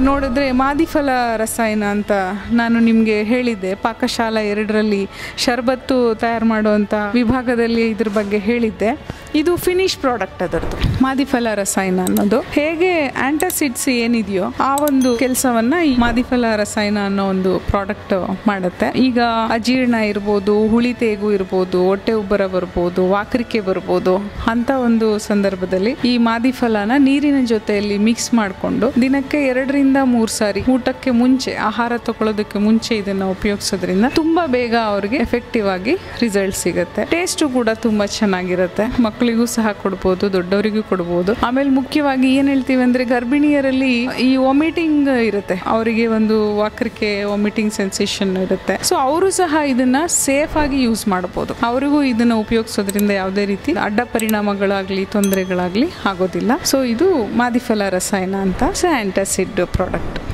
ನೋಡಿದ್ರೆ ಮಾದಿಫಲ ರಸಾಯನ ಅಂತ ನಾನು ನಿಮಗೆ ಹೇಳಿದ್ದೆ ಪಾಕಶಾಲಾ ಎರಡರಲ್ಲಿ ಶರ್ಬತ್ತು ತಯಾರು ಮಾಡುವಂಥ ವಿಭಾಗದಲ್ಲಿ ಇದ್ರ ಬಗ್ಗೆ ಹೇಳಿದ್ದೆ ಇದು ಫಿನಿಶ್ ಪ್ರಾಡಕ್ಟ್ ಅದರದ್ದು ಮಾದಿಫಲ ರಸಾಯನ ಅನ್ನೋದು ಹೇಗೆ ಆಂಟಾಸಿಡ್ಸ್ ಏನಿದೆಯೋ ಆ ಒಂದು ಕೆಲಸವನ್ನ ಈ ಮಾದಿಫಲ ರಸಾಯನ ಅನ್ನೋ ಒಂದು ಪ್ರಾಡಕ್ಟ್ ಮಾಡುತ್ತೆ ಈಗ ಅಜೀರ್ಣ ಇರ್ಬೋದು ಹುಳಿ ತೇಗು ಇರ್ಬೋದು ಹೊಟ್ಟೆ ಉಬ್ಬರ ಬರ್ಬೋದು ವಾಕರಿಕೆ ಬರ್ಬೋದು ಅಂತ ಒಂದು ಸಂದರ್ಭದಲ್ಲಿ ಈ ಮಾದಿಫಲನ ನೀರಿನ ಜೊತೆಯಲ್ಲಿ ಮಿಕ್ಸ್ ಮಾಡಿಕೊಂಡು ದಿನಕ್ಕೆ ಎರಡರಿಂದ ಮೂರು ಸಾರಿ ಊಟಕ್ಕೆ ಮುಂಚೆ ಆಹಾರ ತಗೊಳ್ಳೋದಕ್ಕೆ ಮುಂಚೆ ಇದನ್ನ ಉಪಯೋಗಿಸೋದ್ರಿಂದ ತುಂಬಾ ಬೇಗ ಅವ್ರಿಗೆ ಎಫೆಕ್ಟಿವ್ ಆಗಿ ರಿಸಲ್ಟ್ ಸಿಗುತ್ತೆ ಟೇಸ್ಟು ಕೂಡ ತುಂಬಾ ಚೆನ್ನಾಗಿರುತ್ತೆ ಮಕ್ಕಳಿಗೂ ಸಹ ಕೊಡ್ಬೋದು ದೊಡ್ಡವರಿಗೂ ಕೊಡ್ಬೋದು ಆಮೇಲೆ ಮುಖ್ಯವಾಗಿ ಏನ್ ಹೇಳ್ತೀವಿ ಅಂದ್ರೆ ಗರ್ಭಿಣಿಯರಲ್ಲಿ ಈ ವಾಮಿಟಿಂಗ್ ಇರುತ್ತೆ ಅವರಿಗೆ ಒಂದು ವಾಕರಿಕೆ ವಾಮಿಟಿಂಗ್ ಸೆನ್ಸೇಷನ್ ಇರುತ್ತೆ ಸೊ ಅವರು ಸಹ ಇದನ್ನ ಸೇಫ್ ಆಗಿ ಯೂಸ್ ಮಾಡಬಹುದು ಅವರಿಗೂ ಇದನ್ನ ಉಪಯೋಗಿಸೋದ್ರಿಂದ ಯಾವುದೇ ರೀತಿ ಅಡ್ಡ ಪರಿಣಾಮಗಳಾಗ್ಲಿ ತೊಂದರೆಗಳಾಗ್ಲಿ ಆಗೋದಿಲ್ಲ ಸೊ ಇದು ಮಾದಿಫಲ ರಸಾಯನ ಅಂತ ಆಂಟಾಸಿಡ್ ಪ್ರಾಡಕ್ಟ್